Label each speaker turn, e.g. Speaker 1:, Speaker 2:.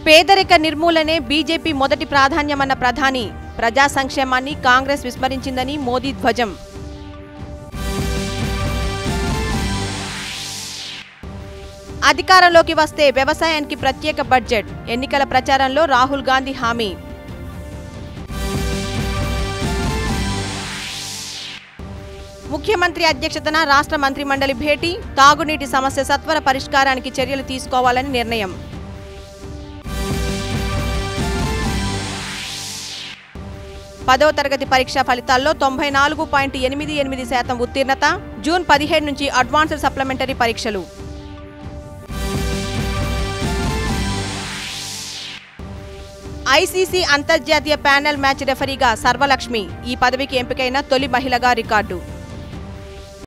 Speaker 1: పేదరిక నిర్మూలనే బీజేపీ మొదటి ప్రాధాన్యమన్న ప్రధాని ప్రజా సంక్షేమాన్ని కాంగ్రెస్ విస్మరించిందని మోదీ ధ్వజం అధికారంలోకి వస్తే వ్యవసాయానికి ప్రత్యేక బడ్జెట్ ఎన్నికల ప్రచారంలో రాహుల్ గాంధీ హామీ ముఖ్యమంత్రి అధ్యక్షతన రాష్ట్ర మంత్రిమండలి భేటీ తాగునీటి సమస్య సత్వర పరిష్కారానికి చర్యలు తీసుకోవాలని నిర్ణయం పదవ తరగతి పరీక్షా ఫలితాల్లో తొంభై నాలుగు పాయింట్ ఎనిమిది ఎనిమిది శాతం ఉత్తీర్ణత జూన్ పదిహేడు నుంచి అడ్వాన్స్డ్ సప్లిమెంటరీ పరీక్షలు ఐసీసీ అంతర్జాతీయ ప్యానెల్ మ్యాచ్ రెఫరీగా సర్వలక్ష్మి ఈ పదవికి ఎంపికైన తొలి మహిళగా రికార్డు